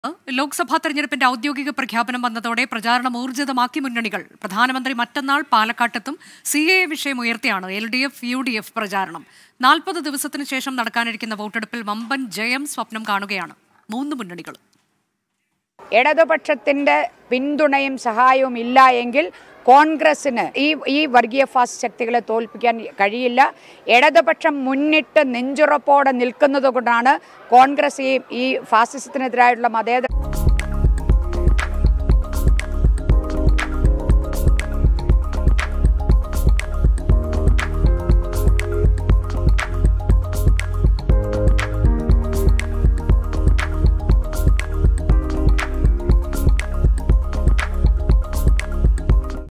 ലോക്സഭാ തെരഞ്ഞെടുപ്പിന്റെ ഔദ്യോഗിക പ്രഖ്യാപനം വന്നതോടെ പ്രചാരണം ഊർജിതമാക്കി മുന്നണികൾ പ്രധാനമന്ത്രി മറ്റന്നാൾ പാലക്കാട്ടെത്തും സി എ വിഷയം ഉയർത്തിയാണ് L D F U D F പ്രചാരണം നാൽപ്പത് ദിവസത്തിനു ശേഷം നടക്കാനിരിക്കുന്ന വോട്ടെടുപ്പിൽ വമ്പൻ ജയം സ്വപ്നം കാണുകയാണ് മൂന്ന് മുന്നണികളും ഇടതുപക്ഷത്തിന്റെ പിന്തുണയും സഹായവും ഇല്ല എങ്കിൽ കോൺഗ്രസിന് ഈ ഈ വർഗീയ ഫാസ്റ്റ് ശക്തികളെ തോൽപ്പിക്കാൻ കഴിയില്ല ഇടതുപക്ഷം മുന്നിട്ട് നെഞ്ചുറപ്പോടെ നിൽക്കുന്നത് കൊണ്ടാണ് കോൺഗ്രസ് ഈ ഈ ഫാസിസത്തിനെതിരായിട്ടുള്ള മതേതര